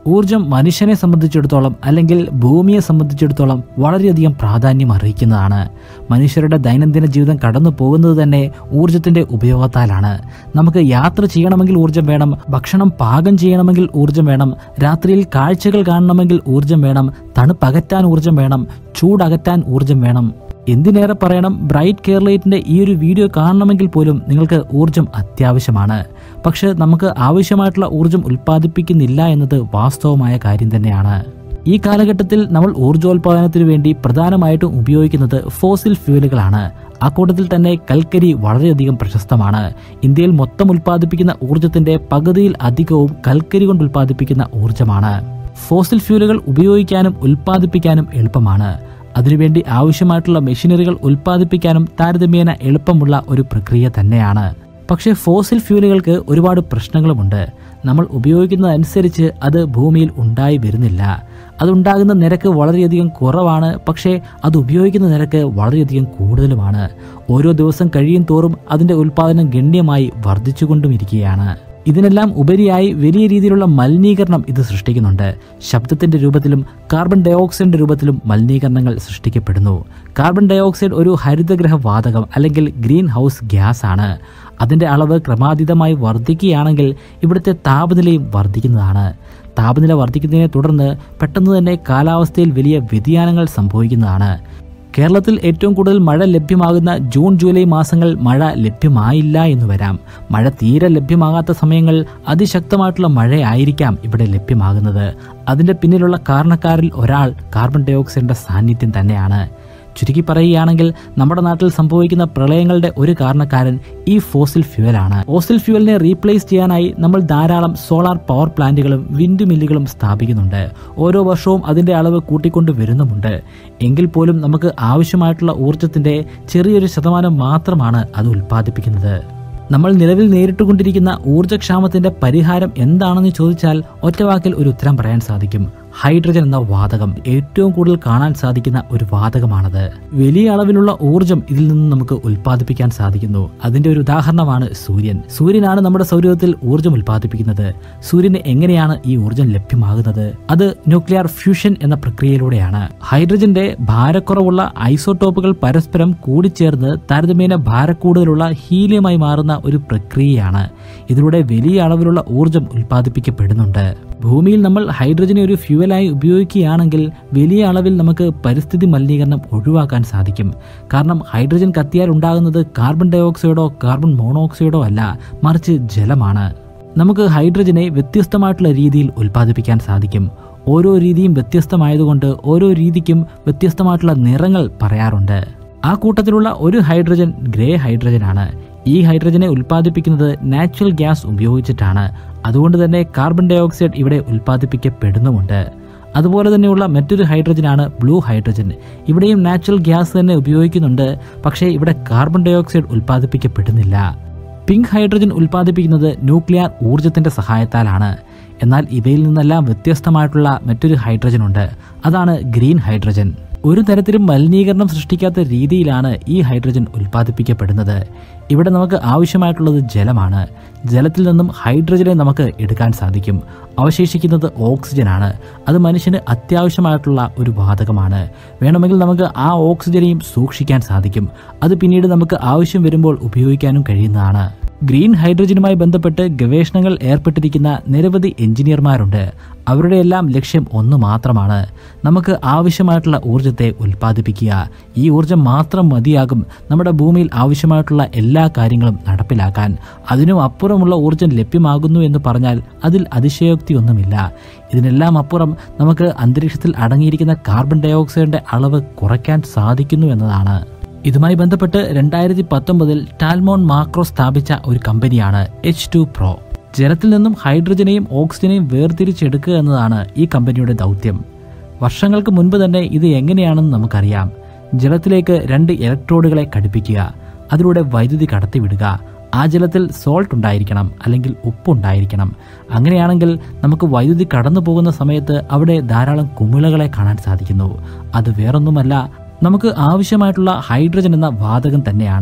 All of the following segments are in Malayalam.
ഊർജം മനുഷ്യനെ സംബന്ധിച്ചിടത്തോളം അല്ലെങ്കിൽ ഭൂമിയെ സംബന്ധിച്ചിടത്തോളം വളരെയധികം പ്രാധാന്യം അർഹിക്കുന്നതാണ് മനുഷ്യരുടെ ദൈനംദിന ജീവിതം കടന്നു പോകുന്നത് തന്നെ ഊർജത്തിന്റെ ഉപയോഗത്താലാണ് നമുക്ക് യാത്ര ചെയ്യണമെങ്കിൽ ഊർജം വേണം ഭക്ഷണം പാകം ചെയ്യണമെങ്കിൽ ഊർജം വേണം രാത്രിയിൽ കാഴ്ചകൾ കാണണമെങ്കിൽ ഊർജം വേണം തണുപ്പകറ്റാൻ ഊർജം വേണം ചൂടകറ്റാൻ ഊർജം വേണം എന്തിനേറെ പറയണം ബ്രൈറ്റ് കേരളൈറ്റിന്റെ ഈ ഒരു വീഡിയോ കാണണമെങ്കിൽ പോലും നിങ്ങൾക്ക് ഊർജം അത്യാവശ്യമാണ് പക്ഷെ നമുക്ക് ആവശ്യമായിട്ടുള്ള ഊർജം ഉൽപ്പാദിപ്പിക്കുന്നില്ല എന്നത് വാസ്തവമായ കാര്യം തന്നെയാണ് ഈ കാലഘട്ടത്തിൽ നമ്മൾ ഊർജോൽപാദനത്തിനു വേണ്ടി പ്രധാനമായിട്ടും ഉപയോഗിക്കുന്നത് ഫോസിൽ ഫ്യൂലുകളാണ് അക്കൂട്ടത്തിൽ തന്നെ കൽക്കരി വളരെയധികം പ്രശസ്തമാണ് ഇന്ത്യയിൽ മൊത്തം ഉൽപ്പാദിപ്പിക്കുന്ന ഊർജത്തിന്റെ പകുതിയിൽ അധികവും കൽക്കരി കൊണ്ട് ഉൽപ്പാദിപ്പിക്കുന്ന ഊർജമാണ് ഫോസിൽ ഫ്യൂലുകൾ ഉപയോഗിക്കാനും ഉൽപ്പാദിപ്പിക്കാനും എളുപ്പമാണ് അതിനുവേണ്ടി ആവശ്യമായിട്ടുള്ള മെഷീനറികൾ ഉൽപ്പാദിപ്പിക്കാനും താരതമ്യേന എളുപ്പമുള്ള ഒരു പ്രക്രിയ തന്നെയാണ് പക്ഷേ ഫോസിൽ ഫ്യൂലുകൾക്ക് ഒരുപാട് പ്രശ്നങ്ങളുമുണ്ട് നമ്മൾ ഉപയോഗിക്കുന്നതനുസരിച്ച് അത് ഭൂമിയിൽ ഉണ്ടായി വരുന്നില്ല അതുണ്ടാകുന്ന നിരക്ക് വളരെയധികം കുറവാണ് പക്ഷേ അത് ഉപയോഗിക്കുന്ന നിരക്ക് വളരെയധികം കൂടുതലുമാണ് ഓരോ ദിവസം കഴിയും തോറും അതിന്റെ ഉൽപ്പാദനം ഗണ്യമായി വർദ്ധിച്ചുകൊണ്ടും ഇരിക്കുകയാണ് ഇതിനെല്ലാം ഉപരിയായി വലിയ രീതിയിലുള്ള മലിനീകരണം ഇത് സൃഷ്ടിക്കുന്നുണ്ട് ശബ്ദത്തിന്റെ രൂപത്തിലും കാർബൺ ഡയോക്സൈഡിന്റെ രൂപത്തിലും മലിനീകരണങ്ങൾ സൃഷ്ടിക്കപ്പെടുന്നു കാർബൺ ഡയോക്സൈഡ് ഒരു ഹരിതഗ്രഹ വാതകം അല്ലെങ്കിൽ ഗ്രീൻ ഹൗസ് ഗ്യാസ് ആണ് അതിന്റെ അളവ് ക്രമാതീതമായി വർദ്ധിക്കുകയാണെങ്കിൽ ഇവിടുത്തെ താപനിലയും വർദ്ധിക്കുന്നതാണ് താപനില വർദ്ധിക്കുന്നതിനെ തുടർന്ന് പെട്ടെന്ന് തന്നെ കാലാവസ്ഥയിൽ വലിയ വ്യതിയാനങ്ങൾ സംഭവിക്കുന്നതാണ് കേരളത്തിൽ ഏറ്റവും കൂടുതൽ മഴ ലഭ്യമാകുന്ന ജൂൺ ജൂലൈ മാസങ്ങൾ മഴ ലഭ്യമായില്ല എന്ന് വരാം മഴ തീരെ ലഭ്യമാകാത്ത സമയങ്ങൾ അതിശക്തമായിട്ടുള്ള മഴയായിരിക്കാം ഇവിടെ ലഭ്യമാകുന്നത് അതിന്റെ പിന്നിലുള്ള കാരണക്കാരിൽ ഒരാൾ കാർബൺ ഡയോക്സൈഡിന്റെ സാന്നിധ്യം തന്നെയാണ് ചുരുക്കി പറയുകയാണെങ്കിൽ നമ്മുടെ നാട്ടിൽ സംഭവിക്കുന്ന പ്രളയങ്ങളുടെ ഒരു കാരണക്കാരൻ ഈ ഫോസിൽ ഫ്യൂവലാണ് ഫോസിൽ ഫ്യൂവലിനെ റീപ്ലേസ് ചെയ്യാനായി നമ്മൾ ധാരാളം സോളാർ പവർ പ്ലാന്റുകളും വിൻഡ് മില്ലുകളും സ്ഥാപിക്കുന്നുണ്ട് ഓരോ വർഷവും അതിന്റെ അളവ് കൂട്ടിക്കൊണ്ട് വരുന്നുമുണ്ട് എങ്കിൽ പോലും നമുക്ക് ആവശ്യമായിട്ടുള്ള ഊർജത്തിന്റെ ചെറിയൊരു ശതമാനം മാത്രമാണ് അത് ഉൽപ്പാദിപ്പിക്കുന്നത് നമ്മൾ നിലവിൽ നേരിട്ടുകൊണ്ടിരിക്കുന്ന ഊർജ്ജക്ഷാമത്തിന്റെ പരിഹാരം എന്താണെന്ന് ചോദിച്ചാൽ ഒറ്റവാക്കിൽ ഒരു ഉത്തരം പറയാൻ സാധിക്കും ഹൈഡ്രജൻ എന്ന വാതകം ഏറ്റവും കൂടുതൽ കാണാൻ സാധിക്കുന്ന ഒരു വാതകമാണത് വലിയ അളവിലുള്ള ഊർജം ഇതിൽ നിന്ന് നമുക്ക് ഉൽപ്പാദിപ്പിക്കാൻ സാധിക്കുന്നു അതിന്റെ ഒരു ഉദാഹരണമാണ് സൂര്യൻ സൂര്യനാണ് നമ്മുടെ സൗരയൂഥത്തിൽ ഊർജം ഉൽപ്പാദിപ്പിക്കുന്നത് സൂര്യന് എങ്ങനെയാണ് ഈ ഊർജം ലഭ്യമാകുന്നത് അത് ന്യൂക്ലിയർ ഫ്യൂഷൻ എന്ന പ്രക്രിയയിലൂടെയാണ് ഹൈഡ്രജന്റെ ഭാരക്കുറവുള്ള ഐസോട്ടോപ്പുകൾ പരസ്പരം കൂടിച്ചേർന്ന് താരതമ്യേന ഭാരക്കൂടുതലുള്ള ഹീലിയമായി മാറുന്ന ഒരു പ്രക്രിയയാണ് ഇതിലൂടെ വലിയ അളവിലുള്ള ഊർജം ഉൽപ്പാദിപ്പിക്കപ്പെടുന്നുണ്ട് ഭൂമിയിൽ നമ്മൾ ഹൈഡ്രജനെ ഒരു ഫ്യൂവലായി ഉപയോഗിക്കുകയാണെങ്കിൽ വലിയ അളവിൽ നമുക്ക് പരിസ്ഥിതി മലിനീകരണം ഒഴിവാക്കാൻ സാധിക്കും കാരണം ഹൈഡ്രജൻ കത്തിയാൽ ഉണ്ടാകുന്നത് കാർബൺ ഡയോക്സൈഡോ കാർബൺ മോണോക്സൈഡോ അല്ല മറിച്ച് ജലമാണ് നമുക്ക് ഹൈഡ്രജനെ വ്യത്യസ്തമായിട്ടുള്ള രീതിയിൽ ഉൽപ്പാദിപ്പിക്കാൻ സാധിക്കും ഓരോ രീതിയും വ്യത്യസ്തമായതുകൊണ്ട് ഓരോ രീതിക്കും വ്യത്യസ്തമായിട്ടുള്ള നിറങ്ങൾ പറയാറുണ്ട് ആ കൂട്ടത്തിലുള്ള ഒരു ഹൈഡ്രജൻ ഗ്രേ ഹൈഡ്രജൻ ആണ് ഈ ഹൈഡ്രജനെ ഉൽപ്പാദിപ്പിക്കുന്നത് നാച്ചുറൽ ഗ്യാസ് ഉപയോഗിച്ചിട്ടാണ് അതുകൊണ്ട് തന്നെ കാർബൺ ഡയോക്സൈഡ് ഇവിടെ ഉൽപ്പാദിപ്പിക്കപ്പെടുന്നുമുണ്ട് അതുപോലെ തന്നെയുള്ള മറ്റൊരു ഹൈഡ്രജനാണ് ബ്ലൂ ഹൈഡ്രജൻ ഇവിടെയും നാച്ചുറൽ ഗ്യാസ് തന്നെ ഉപയോഗിക്കുന്നുണ്ട് പക്ഷേ ഇവിടെ കാർബൺ ഡയോക്സൈഡ് ഉൽപ്പാദിപ്പിക്കപ്പെടുന്നില്ല പിങ്ക് ഹൈഡ്രജൻ ഉൽപ്പാദിപ്പിക്കുന്നത് ന്യൂക്ലിയർ ഊർജത്തിന്റെ സഹായത്താലാണ് എന്നാൽ ഇവയിൽ നിന്നെല്ലാം വ്യത്യസ്തമായിട്ടുള്ള മറ്റൊരു ഹൈഡ്രജൻ ഉണ്ട് അതാണ് ഗ്രീൻ ഹൈഡ്രജൻ ഒരു തരത്തിലും മലിനീകരണം സൃഷ്ടിക്കാത്ത രീതിയിലാണ് ഈ ഹൈഡ്രജൻ ഉൽപ്പാദിപ്പിക്കപ്പെടുന്നത് ഇവിടെ നമുക്ക് ആവശ്യമായിട്ടുള്ളത് ജലമാണ് ജലത്തിൽ നിന്നും ഹൈഡ്രജനെ നമുക്ക് എടുക്കാൻ സാധിക്കും അവശേഷിക്കുന്നത് ഓക്സിജനാണ് അത് മനുഷ്യന് അത്യാവശ്യമായിട്ടുള്ള ഒരു വാതകമാണ് വേണമെങ്കിൽ നമുക്ക് ആ ഓക്സിജനെയും സൂക്ഷിക്കാൻ സാധിക്കും അത് പിന്നീട് നമുക്ക് ആവശ്യം വരുമ്പോൾ ഉപയോഗിക്കാനും കഴിയുന്നതാണ് ഗ്രീൻ ഹൈഡ്രജനുമായി ബന്ധപ്പെട്ട് ഗവേഷണങ്ങൾ ഏർപ്പെട്ടിരിക്കുന്ന നിരവധി എഞ്ചിനീയർമാരുണ്ട് അവരുടെ എല്ലാം ലക്ഷ്യം ഒന്ന് മാത്രമാണ് നമുക്ക് ആവശ്യമായിട്ടുള്ള ഊർജത്തെ ഉൽപ്പാദിപ്പിക്കുക ഈ ഊർജം മാത്രം മതിയാകും നമ്മുടെ ഭൂമിയിൽ ആവശ്യമായിട്ടുള്ള എല്ലാ കാര്യങ്ങളും നടപ്പിലാക്കാൻ അതിനും അപ്പുറമുള്ള ഊർജം ലഭ്യമാകുന്നു എന്ന് പറഞ്ഞാൽ അതിൽ അതിശയോക്തിയൊന്നുമില്ല ഇതിനെല്ലാം അപ്പുറം നമുക്ക് അന്തരീക്ഷത്തിൽ അടങ്ങിയിരിക്കുന്ന കാർബൺ ഡയോക്സൈഡിന്റെ അളവ് കുറയ്ക്കാൻ സാധിക്കുന്നു എന്നതാണ് ഇതുമായി ബന്ധപ്പെട്ട് രണ്ടായിരത്തി പത്തൊമ്പതിൽ ടാൽമോൺ മാക്രോ സ്ഥാപിച്ച ഒരു കമ്പനിയാണ് എച്ച് ടു പ്രോ ജലത്തിൽ നിന്നും ഹൈഡ്രജനെയും ഓക്സിജനെയും വേർതിരിച്ചെടുക്കുക എന്നതാണ് ഈ കമ്പനിയുടെ ദൗത്യം വർഷങ്ങൾക്ക് മുൻപ് തന്നെ ഇത് എങ്ങനെയാണെന്ന് നമുക്കറിയാം ജലത്തിലേക്ക് രണ്ട് ഇലക്ട്രോഡുകളെ ഘടിപ്പിക്കുക അതിലൂടെ വൈദ്യുതി കടത്തിവിടുക ആ ജലത്തിൽ സോൾട്ട് ഉണ്ടായിരിക്കണം അല്ലെങ്കിൽ ഉപ്പുണ്ടായിരിക്കണം അങ്ങനെയാണെങ്കിൽ നമുക്ക് വൈദ്യുതി കടന്നു പോകുന്ന സമയത്ത് അവിടെ ധാരാളം കുമിളകളെ കാണാൻ സാധിക്കുന്നു അത് വേറൊന്നുമല്ല നമുക്ക് ആവശ്യമായിട്ടുള്ള ഹൈഡ്രജൻ എന്ന വാതകം തന്നെയാണ്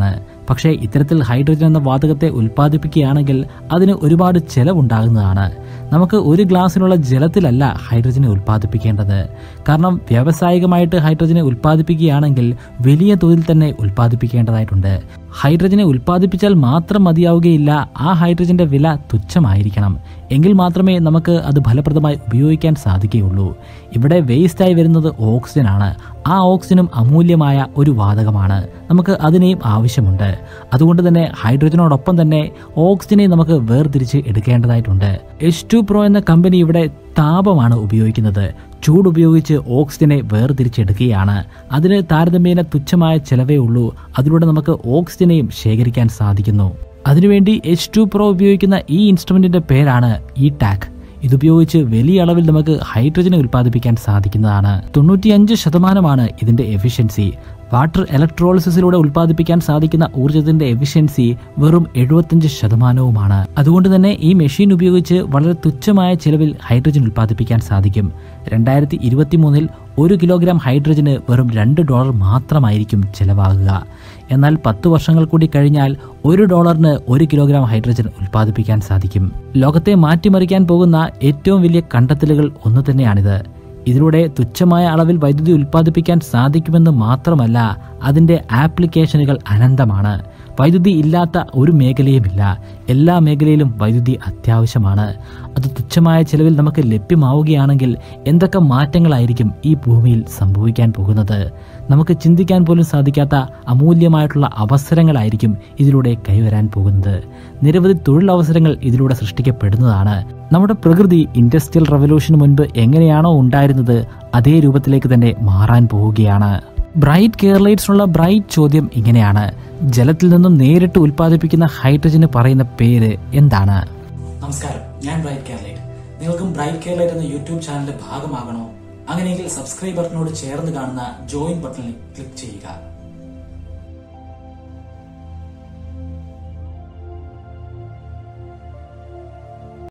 പക്ഷേ ഇത്തരത്തിൽ ഹൈഡ്രജൻ എന്ന വാതകത്തെ ഉൽപ്പാദിപ്പിക്കുകയാണെങ്കിൽ അതിന് ഒരുപാട് ചെലവുണ്ടാകുന്നതാണ് നമുക്ക് ഒരു ഗ്ലാസ്സിനുള്ള ജലത്തിലല്ല ഹൈഡ്രജനെ ഉൽപ്പാദിപ്പിക്കേണ്ടത് കാരണം വ്യാവസായികമായിട്ട് ഹൈഡ്രജനെ ഉൽപ്പാദിപ്പിക്കുകയാണെങ്കിൽ വലിയ തോതിൽ തന്നെ ഉൽപ്പാദിപ്പിക്കേണ്ടതായിട്ടുണ്ട് ഹൈഡ്രജനെ ഉൽപ്പാദിപ്പിച്ചാൽ മാത്രം മതിയാവുകയില്ല ആ ഹൈഡ്രജന്റെ വില തുച്ഛമായിരിക്കണം എങ്കിൽ മാത്രമേ നമുക്ക് അത് ഫലപ്രദമായി ഉപയോഗിക്കാൻ സാധിക്കുകയുള്ളൂ ഇവിടെ വേസ്റ്റായി വരുന്നത് ഓക്സിജൻ ആണ് ആ ഓക്സിജനും അമൂല്യമായ ഒരു വാതകമാണ് നമുക്ക് അതിനെയും ആവശ്യമുണ്ട് അതുകൊണ്ട് തന്നെ ഹൈഡ്രജനോടൊപ്പം തന്നെ ഓക്സിജനെ നമുക്ക് വേർതിരിച്ച് എടുക്കേണ്ടതായിട്ടുണ്ട് എച്ച് ടു പ്രോ എന്ന കമ്പനി ഇവിടെ താപമാണ് ഉപയോഗിക്കുന്നത് ചൂട് ഉപയോഗിച്ച് ഓക്സിജനെ വേർതിരിച്ചെടുക്കുകയാണ് അതിന് താരതമ്യേന തുച്ഛമായ ചെലവേ ഉള്ളൂ അതിലൂടെ നമുക്ക് ഓക്സിജനെയും ശേഖരിക്കാൻ സാധിക്കുന്നു അതിനുവേണ്ടി എച്ച് ടു പ്രോ ഉപയോഗിക്കുന്ന ഈ ഇൻസ്ട്രുമെന്റിന്റെ പേരാണ് ഇ ടാക് ഇതുപയോഗിച്ച് വലിയ അളവിൽ നമുക്ക് ഹൈഡ്രജനെ ഉൽപ്പാദിപ്പിക്കാൻ സാധിക്കുന്നതാണ് തൊണ്ണൂറ്റിയഞ്ച് ശതമാനമാണ് ഇതിന്റെ എഫിഷ്യൻസി വാട്ടർ ഇലക്ട്രോളിസിസിലൂടെ ഉൽപ്പാദിപ്പിക്കാൻ സാധിക്കുന്ന ഊർജ്ജത്തിന്റെ എഫിഷ്യൻസി വെറും എഴുപത്തിയഞ്ച് ശതമാനവുമാണ് അതുകൊണ്ട് തന്നെ ഈ മെഷീൻ ഉപയോഗിച്ച് വളരെ തുച്ഛമായ ചിലവിൽ ഹൈഡ്രജൻ ഉൽപ്പാദിപ്പിക്കാൻ സാധിക്കും രണ്ടായിരത്തി ഇരുപത്തി മൂന്നിൽ ഒരു കിലോഗ്രാം ഹൈഡ്രജന് വെറും രണ്ട് ഡോളർ മാത്രമായിരിക്കും ചിലവാകുക എന്നാൽ പത്ത് വർഷങ്ങൾ കൂടി കഴിഞ്ഞാൽ ഒരു ഡോളറിന് ഒരു കിലോഗ്രാം ഹൈഡ്രജൻ ഉൽപ്പാദിപ്പിക്കാൻ സാധിക്കും ലോകത്തെ മാറ്റിമറിക്കാൻ പോകുന്ന ഏറ്റവും വലിയ കണ്ടെത്തലുകൾ ഒന്ന് തന്നെയാണിത് ഇതിലൂടെ തുച്ഛമായ അളവിൽ വൈദ്യുതി ഉൽപ്പാദിപ്പിക്കാൻ സാധിക്കുമെന്ന് മാത്രമല്ല അതിൻ്റെ ആപ്ലിക്കേഷനുകൾ അനന്തമാണ് വൈദ്യുതി ഇല്ലാത്ത ഒരു മേഖലയുമില്ല എല്ലാ മേഖലയിലും വൈദ്യുതി അത്യാവശ്യമാണ് അത് തുച്ഛമായ ചിലവിൽ നമുക്ക് ലഭ്യമാവുകയാണെങ്കിൽ എന്തൊക്കെ മാറ്റങ്ങളായിരിക്കും ഈ ഭൂമിയിൽ സംഭവിക്കാൻ പോകുന്നത് നമുക്ക് ചിന്തിക്കാൻ പോലും സാധിക്കാത്ത അമൂല്യമായിട്ടുള്ള അവസരങ്ങളായിരിക്കും ഇതിലൂടെ കൈവരാൻ പോകുന്നത് നിരവധി തൊഴിലവസരങ്ങൾ ഇതിലൂടെ സൃഷ്ടിക്കപ്പെടുന്നതാണ് നമ്മുടെ പ്രകൃതി ഇൻഡസ്ട്രിയൽ റവല്യൂഷന് മുൻപ് എങ്ങനെയാണോ ഉണ്ടായിരുന്നത് അതേ രൂപത്തിലേക്ക് തന്നെ മാറാൻ പോവുകയാണ് ബ്രൈറ്റ് കേരളൈറ്റ്സിനുള്ള ബ്രൈറ്റ് ചോദ്യം ഇങ്ങനെയാണ് ജലത്തിൽ നിന്നും നേരിട്ട് ഉൽപ്പാദിപ്പിക്കുന്ന ഹൈഡ്രജന് പറയുന്ന പേര് എന്താണ് നമസ്കാരം ഞാൻ ബ്രൈറ്റ് കേരളൈറ്റ് നിങ്ങൾക്കും ബ്രൈറ്റ് കേരളൈറ്റ് എന്ന യൂട്യൂബ് ചാനലിന്റെ ഭാഗമാകണോ അങ്ങനെയെങ്കിൽ സബ്സ്ക്രൈബ് ബട്ടനോട് ചേർന്ന് കാണുന്ന ജോയിൻ ബട്ടണിൽ ക്ലിക്ക് ചെയ്യുക